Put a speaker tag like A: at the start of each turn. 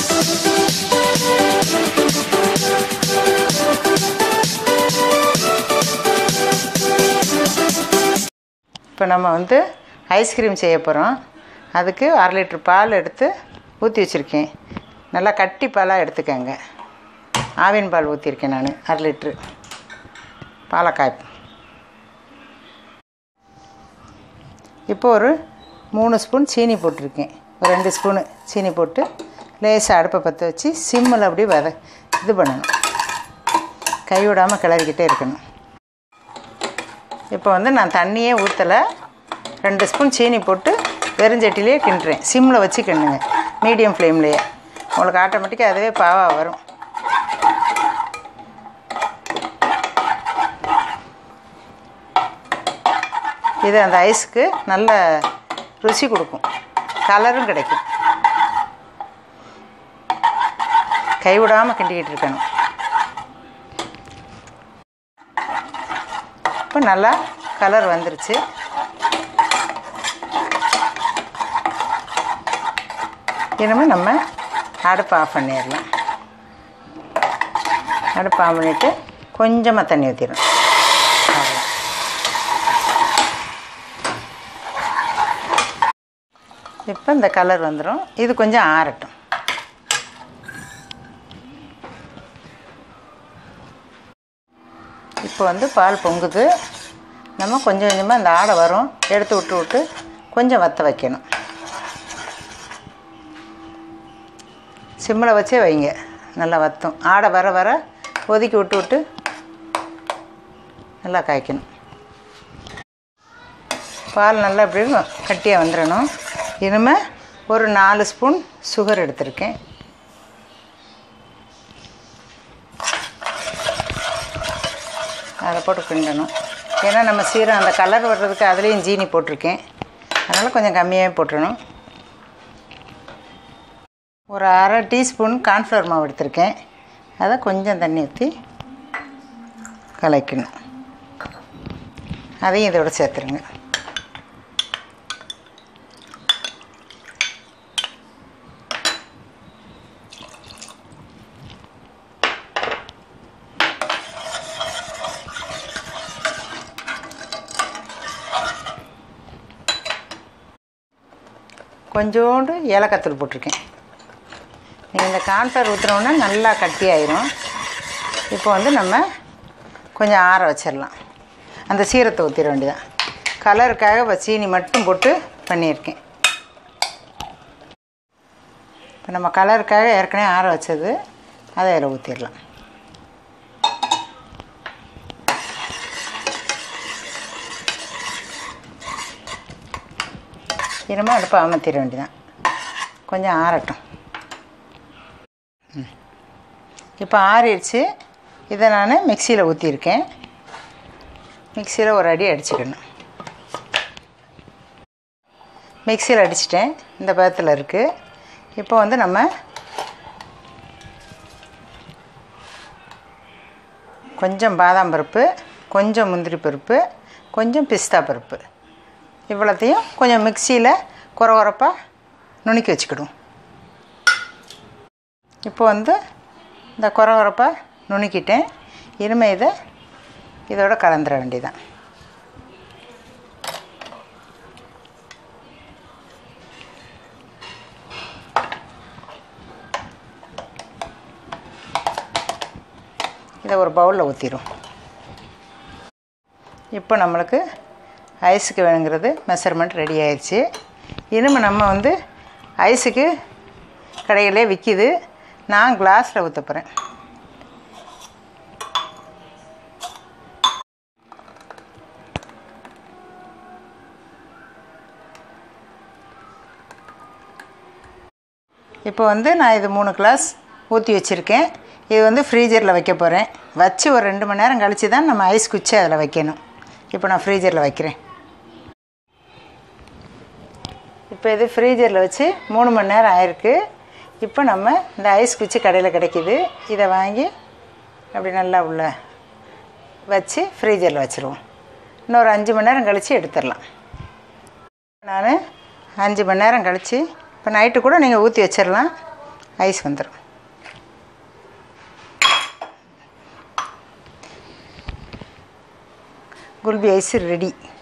A: இப்போ நம்ம வந்து ஐஸ்கிரீம் செய்ய போகிறோம் அதுக்கு அரை லிட்டர் பால் எடுத்து ஊற்றி வச்சுருக்கேன் நல்லா கட்டி பாலாக எடுத்துக்கங்க ஆவின் பால் ஊற்றிருக்கேன் நான் அரை லிட்ரு பாலை காய்ப்பு இப்போ ஒரு மூணு ஸ்பூன் சீனி போட்டிருக்கேன் ஒரு ரெண்டு ஸ்பூனு சீனி போட்டு லேசாக அடுப்பை பற்ற வச்சு சிம்மில் அப்படியே வத இது பண்ணணும் கை விடாமல் கிளறிக்கிட்டே இருக்கணும் இப்போ வந்து நான் தண்ணியே ஊற்றலை ரெண்டு ஸ்பூன் சீனி போட்டு வெறுஞ்சட்டிலே கிண்டுறேன் சிம்மில் வச்சு கிண்டுங்க மீடியம் ஃப்ளேம்லேயே உங்களுக்கு ஆட்டோமேட்டிக்காக அதுவே பாவாக வரும் இது அந்த ஐஸுக்கு நல்ல ருசி கொடுக்கும் கலரும் கிடைக்கும் கைவிடாமல் கிண்டிக்கிட்டு இருக்கணும் இப்போ நல்லா கலர் வந்துருச்சு இனிமேல் நம்ம அடுப்பு ஆஃப் பண்ணிடலாம் அடுப்பு ஆஃப் பண்ணிவிட்டு கொஞ்சமாக தண்ணி ஊற்றிடணும் இப்போ இந்த கலர் வந்துடும் இது கொஞ்சம் ஆறட்டும் இப்போ வந்து பால் பொங்குது நம்ம கொஞ்சம் கொஞ்சமாக இந்த ஆடை வரும் எடுத்து விட்டு விட்டு கொஞ்சம் வற்ற வைக்கணும் சிம்மில் வச்சே வைங்க நல்லா வற்றும் ஆடை வர வர ஒதுக்கி விட்டு விட்டு நல்லா காய்க்கணும் பால் நல்லா இப்படி கட்டியாக வந்துடணும் இனிமேல் ஒரு நாலு ஸ்பூன் சுகர் எடுத்திருக்கேன் அதை போட்டு கிண்டணும் ஏன்னா நம்ம சீரம் அந்த கலர் வர்றதுக்கு அதுலேயும் ஜீனி போட்டிருக்கேன் அதனால் கொஞ்சம் கம்மியாகவே போட்டுடணும் ஒரு அரை டீஸ்பூன் கார்ன்ஃப்ளவர் மாவு எடுத்திருக்கேன் அதை கொஞ்சம் தண்ணி ஊற்றி கலக்கணும் அதையும் இதோட சேர்த்துருங்க கொஞ்சோண்டு ஏலக்காத்தூள் போட்டிருக்கேன் நீங்கள் இந்த கான்ஃப்ளவர் ஊற்றுனோன்னா நல்லா கட்டி ஆயிரும் இப்போ வந்து நம்ம கொஞ்சம் ஆற வச்சிடலாம் அந்த சீரத்தை ஊற்றிட வேண்டியதான் கலருக்காக இப்போ சீனி மட்டும் போட்டு பண்ணியிருக்கேன் இப்போ நம்ம கலருக்காக ஏற்கனவே ஆற வச்சது அதை அதில் ஊற்றிடலாம் இனிமேல் அடுப்பை அமர்த்திட வேண்டியதான் கொஞ்சம் ஆறட்டும் ம். இப்போ ஆறிடுச்சு இதை நான் மிக்சியில் ஊற்றிருக்கேன் மிக்சியில் ஒரு அடி அடிச்சுக்கணும் மிக்சியில் அடிச்சிட்டேன் இந்த பதத்தில் இருக்குது இப்போ வந்து நம்ம கொஞ்சம் பாதாம் பருப்பு கொஞ்சம் முந்திரி பருப்பு கொஞ்சம் பிஸ்தா பருப்பு இவ்வளோத்தையும் கொஞ்சம் மிக்சியில் குறை குறைப்பாக நுணுக்கி வச்சுக்கிடும் இப்போ வந்து இந்த குறை குறைப்பாக நுணுக்கிட்டேன் இனிமே இதை இதோட கலந்துட வேண்டியதான் இதை ஒரு பவுலில் ஊற்றிடும் இப்போ நம்மளுக்கு ஐஸுக்கு வேணுங்கிறது மெஷர்மெண்ட் ரெடி ஆயிடுச்சு இனிமேல் நம்ம வந்து ஐஸுக்கு கடையிலே விற்கிது நான் கிளாஸில் ஊற்ற போகிறேன் இப்போ வந்து நான் இது மூணு கிளாஸ் ஊற்றி வச்சுருக்கேன் இது வந்து ஃப்ரீஜரில் வைக்க போகிறேன் வச்சு ஒரு ரெண்டு மணி நேரம் கழித்து தான் நம்ம ஐஸ் குச்சி அதில் வைக்கணும் இப்போ நான் ஃப்ரீஜரில் வைக்கிறேன் இப்போ இது ஃப்ரீஜரில் வச்சு மூணு மணி நேரம் ஆயிருக்கு இப்போ நம்ம இந்த ஐஸ் குச்சி கடையில் கிடைக்கிது இதை வாங்கி அப்படி நல்லா உள்ள வச்சு ஃப்ரீஜரில் வச்சுருவோம் இன்னொரு அஞ்சு மணி நேரம் கழித்து எடுத்துடலாம் நான் அஞ்சு மணி நேரம் கழித்து இப்போ நைட்டு கூட நீங்கள் ஊற்றி வச்சிடலாம் ஐஸ் வந்துடும் குல்பி ஐஸ் ரெடி